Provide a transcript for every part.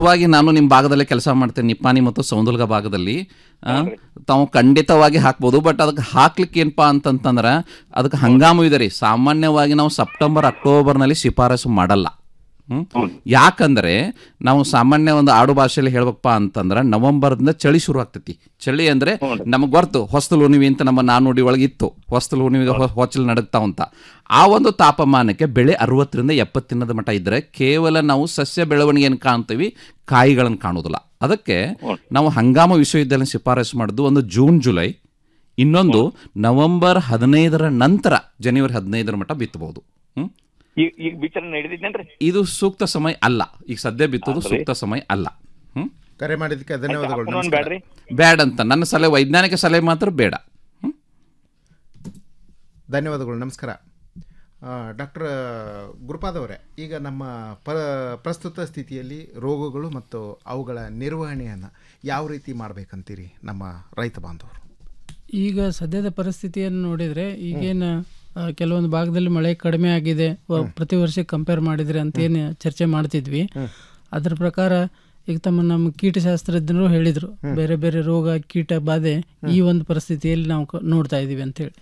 ವಾಗಿ ನಾನು ನಿಮ್ಮ ಭಾಗದಲ್ಲೇ ಕೆಲಸ ಮಾಡ್ತೇನೆ ನಿಪ್ಪಾಣಿ ಮತ್ತು ಸೌಂದಲ್ಗ ಭಾಗದಲ್ಲಿ ಆ, ತಾವು ಖಂಡಿತವಾಗಿ ಹಾಕ್ಬೋದು ಬಟ್ ಅದಕ್ಕೆ ಹಾಕ್ಲಿಕ್ಕೆ ಏನಪ್ಪಾ ಅಂತಂತಂದ್ರೆ ಅದಕ್ಕೆ ಹಂಗಾಮು ಇದೆ ರೀ ಸಾಮಾನ್ಯವಾಗಿ ನಾವು ಸೆಪ್ಟೆಂಬರ್ ಅಕ್ಟೋಬರ್ನಲ್ಲಿ ಶಿಫಾರಸು ಮಾಡಲ್ಲ ಹ್ಮ್? ಯಾಕಂದ್ರೆ ನಾವು ಸಾಮಾನ್ಯ ಒಂದು ಆಡು ಭಾಷೆಯಲ್ಲಿ ಹೇಳ್ಬೇಕಪ್ಪ ಅಂತಂದ್ರೆ ನವೆಂಬರ್ದಿಂದ ಚಳಿ ಶುರು ಆಗ್ತೈತಿ ಚಳಿ ಅಂದ್ರೆ ನಮಗೆ ಗೊತ್ತು ಹೊಸ್ತಲು ಹುಣ್ಣಿಮೆ ಅಂತ ನಮ್ಮ ನಾನುಡಿ ಒಳಗೆ ಇತ್ತು ಹೊಸ್ತಲು ಹುಣ್ಣಿಮೆಗೆ ಹೊ- ಹೊಚ್ಚಲು ನಡಗ್ತಾವ ಅಂತ ಆ ಒಂದು ತಾಪಮಾನಕ್ಕೆ ಬೆಳೆ ಅರವತ್ತರಿಂದ ಎಪ್ಪತ್ತಿನದ ಮಟ್ಟ ಇದ್ರೆ ಕೇವಲ ನಾವು ಸಸ್ಯ ಬೆಳವಣಿಗೆಯನ್ನು ಕಾಣ್ತೀವಿ ಕಾಯಿಗಳನ್ನು ಕಾಣೋದಿಲ್ಲ ಅದಕ್ಕೆ ನಾವು ಹಂಗಾಮ ವಿಶ್ವವಿದ್ಯಾಲಯ ಶಿಫಾರಸು ಮಾಡಿದ್ದು ಒಂದು ಜೂನ್ ಜುಲೈ ಇನ್ನೊಂದು ನವೆಂಬರ್ ಹದಿನೈದರ ನಂತರ ಜನವರಿ ಹದಿನೈದರ ಮಟ್ಟ ಬಿತ್ತಬಹುದು ಹ್ಮ್ ಈಗ ಈಗ ಬಿತ್ತನೆ ನಡೆದಿದ್ದೇನ್ರಿ ಇದು ಸೂಕ್ತ ಸಮಯ ಅಲ್ಲ ಈಗ ಸದ್ಯ ಬಿತ್ತೋದು ಸೂಕ್ತ ಸಮಯ ಅಲ್ಲ ಹ್ಮ್ ಕರೆ ಮಾಡಿದ್ದಕ್ಕೆ ಧನ್ಯವಾದಗಳು ಹಾಕೋಣ ನಮಸ್ಕಾರ ಬ್ಯಾಡ್ರಿ ಬೇಡ ಅಂತ ನನ್ನ ಸಲಹೆ ವೈಜ್ಞಾನಿಕ ಸಲಹೆ ಮಾತ್ರ ಬೇಡ ಧನ್ಯವಾದಗಳು ನಮಸ್ಕಾರ ಡಾಕ್ಟರ್ ಗುರುಪಾದ್ ಅವರೇ ಈಗ ನಮ್ಮ ಪ ಪ್ರಸ್ತುತ ಸ್ಥಿತಿಯಲ್ಲಿ ರೋಗಗಳು ಮತ್ತು ಅವುಗಳ ನಿರ್ವಹಣೆಯನ್ನು ಯಾವ ರೀತಿ ಮಾಡಬೇಕಂತೀರಿ ನಮ್ಮ ರೈತ ಬಾಂಧವರು ಈಗ ಸದ್ಯದ ಪರಿಸ್ಥಿತಿಯನ್ನು ನೋಡಿದರೆ ಈಗೇನು ಆ, ಕೆಲವೊಂದು ಭಾಗದಲ್ಲಿ ಮಳೆ ಕಡಿಮೆ ಆಗಿದೆ ವ- ಪ್ರತಿ ವರ್ಷ ಕಂಪೇರ್ ಮಾಡಿದರೆ ಅಂತ ಏನು ಚರ್ಚೆ ಮಾಡ್ತಿದ್ವಿ ಅದ್ರ ಪ್ರಕಾರ ಈಗ ತಮ್ಮ ನಮ್ಮ ಕೀಟಶಾಸ್ತ್ರಜ್ಞರು ಹೇಳಿದರು ಬೇರೆ ಬೇರೆ ರೋಗ ಕೀಟ ಬಾಧೆ ಈ ಒಂದು ಪರಿಸ್ಥಿತಿಯಲ್ಲಿ ನಾವು ಕ- ನೋಡ್ತಾ ಇದ್ದೀವಿ ಅಂತೇಳಿ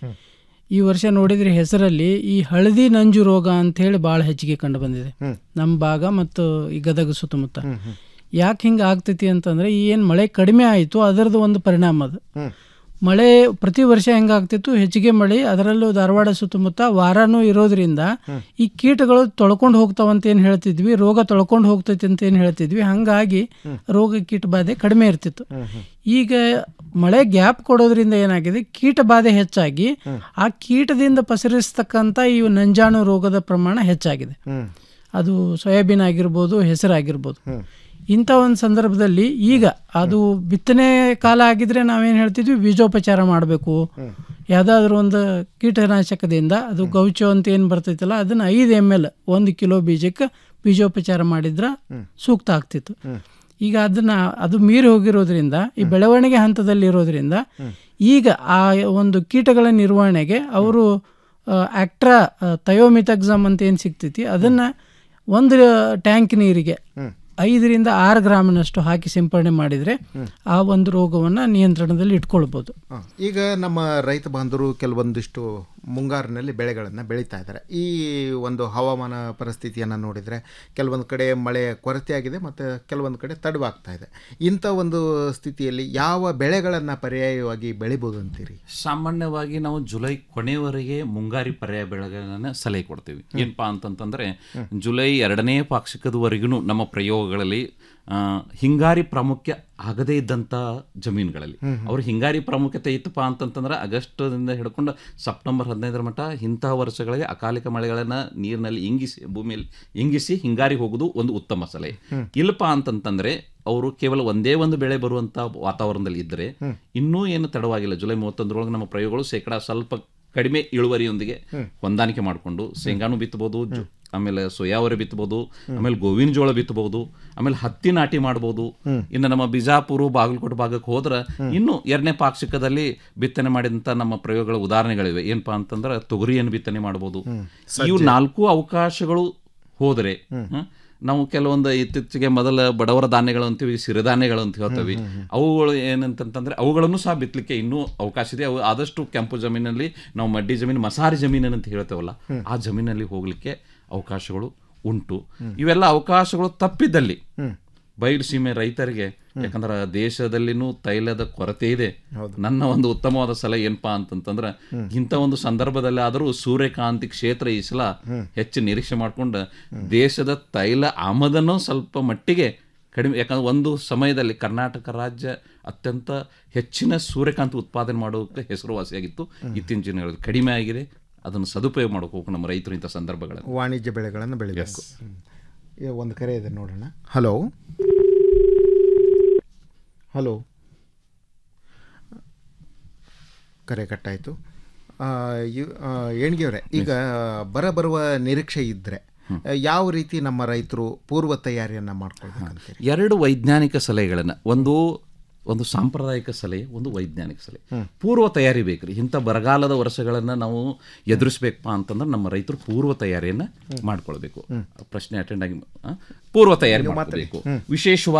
ಈ ವರ್ಷ ನೋಡಿದ್ರೆ ಹೆಸರಲ್ಲಿ ಈ ಹಳದಿ ನಂಜು ರೋಗ ಅಂತ ಹೇಳಿ ಭಾಳ ಹೆಚ್ಚಿಗೆ ಕಂಡು ಬಂದಿದೆ ನಮ್ಮ ಭಾಗ ಮತ್ತು ಈ ಗದಗ ಸುತ್ತಮುತ್ತ ಯಾಕೆ ಹಿಂಗೆ ಆಗ್ತೈತಿ ಅಂತಂದ್ರೆ ಈ ಏನು ಮಳೆ ಕಡಿಮೆ ಆಯಿತು ಅದರದ್ದು ಒಂದು ಪರಿಣಾಮ ಅದು ಮಳೆ ಪ್ರತಿ ವರ್ಷ ಹೆಂಗಾಗ್ತಿತ್ತು ಹೆಚ್ಚಿಗೆ ಮಳೆ ಅದರಲ್ಲೂ ಧಾರವಾಡ ಸುತ್ತಮುತ್ತ ವಾರಾನೂ ಇರೋದ್ರಿಂದ ಈ ಕೀಟಗಳು ತೊಳ್ಕೊಂಡು ಹೋಗ್ತಾವಂತ ಏನು ಹೇಳ್ತಿದ್ವಿ ರೋಗ ತೊಳ್ಕೊಂಡು ಹೋಗ್ತೈತಿ ಅಂತ ಏನು ಹೇಳ್ತಿದ್ವಿ ಹಂಗಾಗಿ ರೋಗ ಕೀಟ ಬಾಧೆ ಕಡಿಮೆ ಇರ್ತಿತ್ತು ಈಗ ಮಳೆ ಗ್ಯಾಪ್ ಕೊಡೋದ್ರಿಂದ ಏನಾಗಿದೆ ಕೀಟ ಬಾಧೆ ಹೆಚ್ಚಾಗಿ ಆ ಕೀಟದಿಂದ ಪಸರಿಸ್ತಕ್ಕಂಥ ಈ ನಂಜಾಣು ರೋಗದ ಪ್ರಮಾಣ ಹೆಚ್ಚಾಗಿದೆ ಅದು ಸೋಯಾಬೀನ್ ಆಗಿರ್ಬೋದು ಹೆಸರಾಗಿರ್ಬೋದು ಇಂಥ ಒಂದು ಸಂದರ್ಭದಲ್ಲಿ ಈಗ ಅದು ಬಿತ್ತನೆ ಕಾಲ ಆಗಿದ್ರೆ ನಾವೇನು ಹೇಳ್ತಿದ್ವಿ ಬೀಜೋಪಚಾರ ಮಾಡಬೇಕು ಯಾವುದಾದ್ರೂ ಒಂದು ಕೀಟನಾಶಕದಿಂದ ಅದು ಗೌಚು ಅಂತ ಏನು ಬರ್ತೈತಲ್ಲ ಅದನ್ನು ಐದು ಎಮ್ ಎಲ್ ಒಂದು ಕಿಲೋ ಬೀಜಕ್ಕೆ ಬೀಜೋಪಚಾರ ಮಾಡಿದ್ರೆ ಸೂಕ್ತ ಆಗ್ತಿತ್ತು ಈಗ ಅದನ್ನ ಅದು ಮೀರಿ ಹೋಗಿರೋದ್ರಿಂದ ಈ ಬೆಳವಣಿಗೆ ಹಂತದಲ್ಲಿ ಇರೋದ್ರಿಂದ ಈಗ ಆ ಒಂದು ಕೀಟಗಳ ನಿರ್ವಹಣೆಗೆ ಅವರು ಆಕ್ಟ್ರಾ ತಯೋಮಿತಕ್ಸಮ್ ಅಂತ ಏನು ಸಿಗ್ತೈತಿ ಅದನ್ನು ಒಂದು ಟ್ಯಾಂಕ್ ನೀರಿಗೆ ಐದರಿಂದ ಆರು ಗ್ರಾಮಿನಷ್ಟು ಹಾಕಿ ಸಿಂಪಡಣೆ ಮಾಡಿದರೆ ಆ ಒಂದು ರೋಗವನ್ನು ನಿಯಂತ್ರಣದಲ್ಲಿ ಇಟ್ಕೊಳ್ಬೋದು ಹ. ಈಗ ನಮ್ಮ ರೈತ ಬಾಂಧವರು ಕೆಲವೊಂದಿಷ್ಟು ಮುಂಗಾರಿನಲ್ಲಿ ಬೆಳೆಗಳನ್ನು ಬೆಳೀತಾ ಇದ್ದಾರೆ ಈ ಒಂದು ಹವಾಮಾನ ಪರಿಸ್ಥಿತಿಯನ್ನು ನೋಡಿದರೆ ಕೆಲವೊಂದು ಕಡೆ ಮಳೆ ಕೊರತೆ ಆಗಿದೆ ಮತ್ತು ಕೆಲವೊಂದು ಕಡೆ ತಡವಾಗ್ತಾ ಇದೆ ಇಂಥ ಒಂದು ಸ್ಥಿತಿಯಲ್ಲಿ ಯಾವ ಬೆಳೆಗಳನ್ನು ಪರ್ಯಾಯವಾಗಿ ಬೆಳಿಬೋದು ಅಂತೀರಿ ಸಾಮಾನ್ಯವಾಗಿ ನಾವು ಜುಲೈ ಕೊನೆಯವರೆಗೆ ಮುಂಗಾರಿ ಪರ್ಯಾಯ ಬೆಳೆಗಳನ್ನ ಸಲಹೆ ಕೊಡ್ತೀವಿ ಏನಪ್ಪಾ ಅಂತಂತಂದ್ರೆ ಜುಲೈ ಎರಡನೇ ಪಾಕ್ಷಿಕದವರೆಗೂ ನಮ್ಮ ಪ್ರಯೋಗಗಳಲ್ಲಿ ಆ, ಹಿಂಗಾರಿ ಪ್ರಾಮುಖ್ಯ ಆಗದೇ ಇದ್ದಂಥ ಜಮೀನುಗಳಲ್ಲಿ ಅವ್ರು ಹಿಂಗಾರಿ ಪ್ರಾಮುಖ್ಯತೆ ಇತ್ತಪ್ಪ ಅಂತಂತಂದ್ರೆ ಆಗಸ್ಟ್ದಿಂದ ಹಿಡ್ಕೊಂಡು ಸೆಪ್ಟೆಂಬರ್ ಹದಿನೈದರ ಮಟ್ಟ ಇಂತಹ ವರ್ಷಗಳಿಗೆ ಅಕಾಲಿಕ ಮಳೆಗಳನ್ನ ನೀರಿನಲ್ಲಿ ಇಂಗಿಸಿ ಭೂಮಿಯಲ್ಲಿ ಇಂಗಿಸಿ ಹಿಂಗಾರಿ ಹೋಗುದು ಒಂದು ಉತ್ತಮ ಸಲಹೆ ಇಲ್ಲಪ್ಪ ಅಂತಂತಂದ್ರೆ ಅವರು ಕೇವಲ ಒಂದೇ ಒಂದು ಬೆಳೆ ಬರುವಂತ ವಾತಾವರಣದಲ್ಲಿ ಇದ್ದರೆ ಇನ್ನೂ ಏನು ತಡವಾಗಿಲ್ಲ ಜುಲೈ ಮೂವತ್ತೊಂದರೊಳಗೆ ನಮ್ಮ ಪ್ರಯೋಗಗಳು ಶೇಕಡ ಸ್ವಲ್ಪ ಕಡಿಮೆ ಇಳುವರಿಯೊಂದಿಗೆ ಹೊಂದಾಣಿಕೆ ಮಾಡಿಕೊಂಡು ಶೇಂಗಾನು ಬಿತ್ತಬಹುದು ಜು- ಆಮೇಲೆ ಸೋಯಾವರೆ ಬಿತ್ತಬಹುದು ಆಮೇಲೆ ಗೋವಿನ ಜೋಳ ಬಿತ್ತಬಹುದು ಆಮೇಲೆ ಹತ್ತಿ ನಾಟಿ ಮಾಡಬಹುದು ಇನ್ನು ನಮ್ಮ ಬಿಜಾಪುರ ಬಾಗಲಕೋಟೆ ಭಾಗಕ್ಕೆ ಹೋದ್ರೆ ಇನ್ನು ಎರಡನೇ ಪಾಕ್ಷಿಕದಲ್ಲಿ ಬಿತ್ತನೆ ಮಾಡಿದಂತ ನಮ್ಮ ಪ್ರಯೋಗಗಳ ಉದಾಹರಣೆಗಳಿವೆ ಏನಪ್ಪಾ ಅಂತಂದ್ರೆ ತೊಗರಿಯನ್ನು ಬಿತ್ತನೆ ಮಾಡಬಹುದು ಇವು ನಾಲ್ಕು ಅವಕಾಶಗಳು ಹೋದರೆ ಹ, ನಾವು ಕೆಲವೊಂದು ಇತ್ತೀಚೆಗೆ ಮೊದಲ ಬಡವರ ಧಾನ್ಯಗಳು ಅಂತೀವಿ ಸಿರಿಧಾನ್ಯಗಳು ಅಂತ ಹೇಳ್ತೀವಿ ಅವುಗಳು ಏನಂತಂತಂದ್ರೆ ಅವುಗಳನ್ನು ಸಹ ಬಿತ್ತಲಿಕ್ಕೆ ಇನ್ನೂ ಅವಕಾಶ ಇದೆ ಅವು ಆದಷ್ಟು ಕೆಂಪು ಜಮೀನಲ್ಲಿ ನಾವು ಮಡ್ಡಿ ಜಮೀನು ಮಸಾರಿ ಜಮೀನು ಅಂತ ಹೇಳ್ತೇವಲ್ಲ ಆ ಜಮೀನಲ್ಲಿ ಹೋಗ್ಲಿಕ್ಕೆ ಅವಕಾಶಗಳು ಉಂಟು ಇವೆಲ್ಲ ಅವಕಾಶಗಳು ತಪ್ಪಿದ್ದಲ್ಲಿ ಬಯಲು ಸೀಮೆ ರೈತರಿಗೆ ಯಾಕಂದ್ರೆ ದೇಶದಲ್ಲಿನೂ ತೈಲದ ಕೊರತೆ ಇದೆ ನನ್ನ ಒಂದು ಉತ್ತಮವಾದ ಸಲಹೆ ಏನಪ್ಪಾ ಅಂತಂತಂದ್ರೆ ಇಂಥ ಒಂದು ಸಂದರ್ಭದಲ್ಲಿ ಆದರೂ ಸೂರ್ಯಕಾಂತಿ ಕ್ಷೇತ್ರ ಈ ಸಲ ಹೆಚ್ಚು ನಿರೀಕ್ಷೆ ಮಾಡ್ಕೊಂಡು ದೇಶದ ತೈಲ ಆಮದನ್ನು ಸ್ವಲ್ಪ ಮಟ್ಟಿಗೆ ಕಡಿಮೆ ಯಾಕಂದ್ರೆ ಒಂದು ಸಮಯದಲ್ಲಿ ಕರ್ನಾಟಕ ರಾಜ್ಯ ಅತ್ಯಂತ ಹೆಚ್ಚಿನ ಸೂರ್ಯಕಾಂತಿ ಉತ್ಪಾದನೆ ಮಾಡೋಕೆ ಹೆಸರುವಾಸಿಯಾಗಿತ್ತು ಇತ್ತೀಚಿನ ದಿನಗಳಲ್ಲಿ ಕಡಿಮೆ ಆಗಿದೆ ಅದನ್ನು ಸದುಪಯೋಗ ಮಾಡ್ಕೋಬೇಕು ನಮ್ಮ ರೈತರು ಇಂಥ ಸಂದರ್ಭಗಳಲ್ಲಿ ವಾಣಿಜ್ಯ ಬೆಳೆಗಳನ್ನು ಬೆಳಿಬೇಕು ಹ್ಮ್. ಈಗ ಒಂದು ಕರೆ ಇದೆ ನೋಡೋಣ ಹಲೋ ಹಲೋ ಕರೆ ಕಟ್ಟಾಯಿತು ಏಣ್ಗಿಯವರೇ ಈಗ ಬರ ಬರುವ ನಿರೀಕ್ಷೆ ಇದ್ದರೆ ಯಾವ ರೀತಿ ನಮ್ಮ ರೈತರು ಪೂರ್ವ ತಯಾರಿಯನ್ನು ಮಾಡ್ಕೊಳ್ಬೇಕಂತೀರಿ ಎರಡು ವೈಜ್ಞಾನಿಕ ಸಲಹೆಗಳನ್ನು ಒಂದು ಒಂದು ಸಾಂಪ್ರದಾಯಿಕ ಸಲಹೆ ಒಂದು ವೈಜ್ಞಾನಿಕ ಸಲಹೆ ಪೂರ್ವ ತಯಾರಿ ಬೇಕ್ರಿ ಇಂಥ ಬರಗಾಲದ ವರ್ಷಗಳನ್ನು ನಾವು ಎದುರಿಸ್ಬೇಕಪ್ಪ ಅಂತಂದ್ರೆ ನಮ್ಮ ರೈತರು ಪೂರ್ವ ತಯಾರಿಯನ್ನ ಮಾಡ್ಕೊಳ್ಬೇಕು ಪ್ರಶ್ನೆ ಅಟೆಂಡ್ ಆಗಿ ಆ, ಪೂರ್ವ ತಯಾರಿ ಮಾಡ್ಕೋಬೇಕು ವಿಶೇಷವಾಗಿ